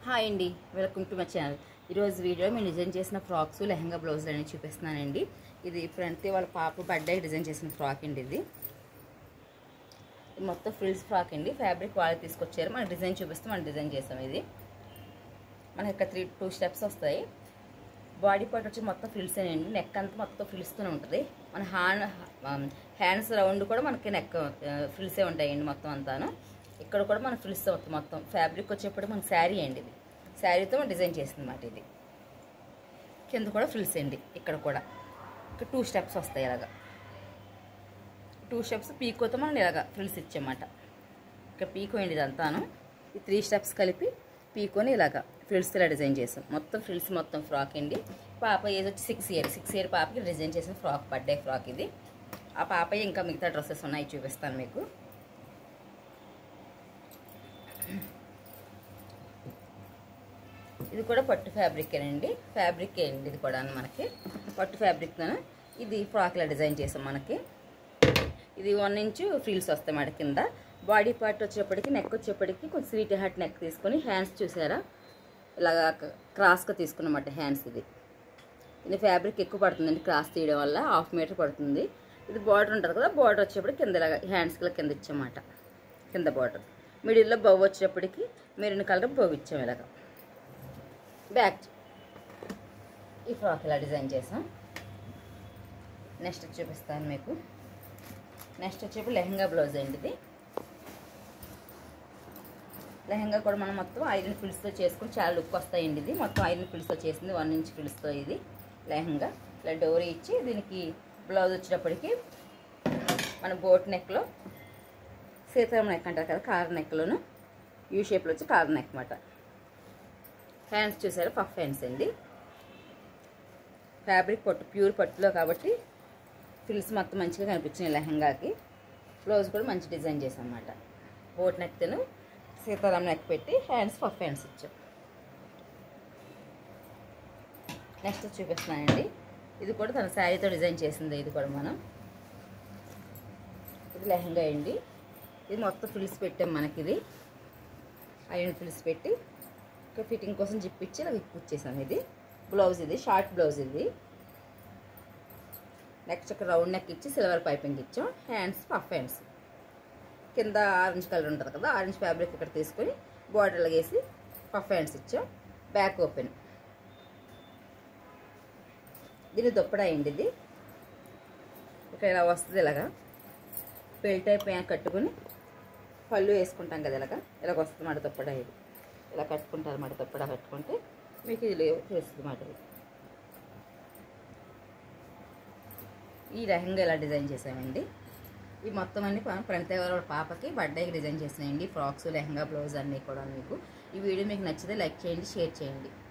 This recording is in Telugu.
హాయ్ అండి వెల్కమ్ టు మై ఛానల్ ఈరోజు వీడియో మేము డిజైన్ చేసిన ఫ్రాక్స్ లెహంగా బ్లౌజ్ అనేది చూపిస్తున్నానండి ఇది ఫ్రంట్ వాళ్ళ పాప బర్త్డే డిజైన్ చేసిన ఫ్రాక్ అండి ఇది ఇది మొత్తం ఫ్రిల్స్ ఫ్రాక్ అండి ఫ్యాబ్రిక్ వాళ్ళు తీసుకొచ్చారు మన డిజైన్ చూపిస్తే మనం డిజైన్ చేసాం ఇది మనకి ఇక్కడ త్రీ టూ స్టెప్స్ వస్తాయి బాడీ పార్ట్ వచ్చి మొత్తం ఫ్రిల్స్ అండి నెక్ అంతా మొత్తం ఫ్రిల్స్తూనే ఉంటుంది మన హ్యాండ్ హ్యాండ్స్ రౌండ్ కూడా మనకి నెక్ ఫ్రిల్సే ఉంటాయండి మొత్తం అంతాను ఇక్కడ కూడా మన ఫ్రిల్స్ అవుతుంది మొత్తం ఫ్యాబ్రిక్ వచ్చేప్పుడు మనకి శారీ అండి ఇది శారీతో మనం డిజైన్ చేసింది అన్నమాట ఇది కింద కూడా ఫ్రిల్స్ అండి ఇక్కడ కూడా ఇక్కడ టూ స్టెప్స్ వస్తాయి ఇలాగా టూ స్టెప్స్ పీకోతో మనం ఇలాగా ఫ్రిల్స్ ఇచ్చామన్నమాట ఇక్కడ పీకో అండి ఇదంతాను ఈ త్రీ స్టెప్స్ కలిపి పీకోని ఇలాగా ఫ్రిల్స్ ఇలా డిజైన్ చేసాం మొత్తం ఫ్రిల్స్ మొత్తం ఫ్రాక్ అండి పాప ఏజ్ వచ్చి సిక్స్ ఇయర్ సిక్స్ ఇయర్ పాపకి డిజైన్ చేసిన ఫ్రాక్ బర్త్డే ఫ్రాక్ ఇది ఆ పాప ఇంకా మిగతా డ్రెస్సెస్ ఉన్నాయి చూపిస్తాను మీకు ఇది కూడా పట్టు ఫ్యాబ్రిక్ అండి ఫ్యాబ్రిక్ అండి ఇది కూడా మనకి పట్టు ఫ్యాబ్రిక్తో ఇది ఫ్రాక్లా డిజైన్ చేసాం మనకి ఇది వన్ ఇంచు ఫ్రీల్స్ వస్తాయి మాట కింద బాడీ పార్ట్ వచ్చేప్పటికి నెక్ వచ్చేప్పటికి కొంచెం స్వీట్ హార్ట్ నెక్ తీసుకొని హ్యాండ్స్ చూసారా ఇలాగా క్రాస్గా తీసుకున్నమాట హ్యాండ్స్ ఇది ఇది ఫ్యాబ్రిక్ ఎక్కువ పడుతుందండి క్రాస్ తీయడం వల్ల హాఫ్ మీటర్ పడుతుంది ఇది బార్డర్ ఉంటుంది కదా బార్డర్ వచ్చేప్పటికి కింద ఇలాగా హ్యాండ్స్కి కింద ఇచ్చామాట కింద బార్డర్ మిడిల్లో బవ్ వచ్చేప్పటికి మెరూన్ కలర్ బవ్ ఇచ్చాం ఇలాగా బ్యాక్ ఈ ఫ్రాక్ ఇలా డిజైన్ చేసాం నెక్స్ట్ చూపిస్తాను మీకు నెక్స్ట్ వచ్చేప్పుడు లెహంగా బ్లౌజ్ అండి ఇది లెహంగా కూడా మనం మొత్తం ఐరన్ ఫిల్స్తో చేసుకుని చాలా లుక్ వస్తాయండి ఇది మొత్తం ఐరన్ ఫిల్స్తో చేసింది వన్ ఇంచ్ ఫిల్స్తో ఇది లెహంగా ఇలా డోరీ ఇచ్చి దీనికి బ్లౌజ్ వచ్చేటప్పటికి మన బోట్ నెక్లో సీతారామ నెక్ అంటారు కదా కార్ నెక్లోను యూ షేప్లో వచ్చి కార్ నెక్ అన్నమాట హ్యాండ్స్ చూసారా పఫ్ హ్యాండ్స్ అండి ఫ్యాబ్రిక్ పట్టు ప్యూర్ పట్టులో కాబట్టి ఫిల్స్ మొత్తం మంచిగా కనిపించినాయి లెహంగాకి బ్లౌజ్ కూడా మంచి డిజైన్ చేసాం అన్నమాట బోట్ నెక్తను సీతారాం నెక్ పెట్టి హ్యాండ్స్ పఫ్ హ్యాండ్స్ ఇచ్చాం నెక్స్ట్ చూపిస్తున్నానండి ఇది కూడా తన శారీతో డిజైన్ చేసింది ఇది కూడా మనం ఇది లెహంగా అండి ఇది మొత్తం ఫిల్స్ పెట్టాం మనకి ఇది ఐరన్ ఫిల్స్ పెట్టి ఇంకా ఫిట్టింగ్ కోసం జిప్ ఇచ్చి ఇలా విప్ ఇచ్చేసాం ఇది బ్లౌజ్ ఇది షార్ట్ బ్లౌజ్ ఇది నెక్స్ట్ ఒక రౌండ్ నెక్ ఇచ్చి సిల్వర్ పైపింగ్ ఇచ్చాం హ్యాండ్స్ పఫ్ హ్యాండ్స్ కింద ఆరెంజ్ కలర్ ఉంటుంది కదా ఆరెంజ్ ఫ్యాబ్రిక్ ఇక్కడ తీసుకొని బార్డర్ వేసి పఫ్ హ్యాండ్స్ ఇచ్చాం బ్యాక్ ఓపెన్ దీని దుప్పడా అయింది ఇది ఇక్కడ ఇలా వస్తుంది ఇలాగా బెల్ట్ అయిపోయాక కట్టుకుని పళ్ళు వేసుకుంటాం కదా ఇలాగా ఇలాగ వస్తుంది మాట దుప్పడా ఇది ఇలా కట్టుకుంటారు మాట దుప్పడా కట్టుకుంటే మీకు ఇది తెలుస్తుంది మాట ఇది ఈ లెహంగా ఇలా డిజైన్ చేసామండి ఈ మొత్తం అన్ని ప్రణిత వాళ్ళ పాపకి బర్త్డేకి డిజైన్ చేసినాయండి ఫ్రాక్స్ లెహంగా బ్లౌజ్ అన్నీ కూడా మీకు ఈ వీడియో మీకు నచ్చితే లైక్ చేయండి షేర్ చేయండి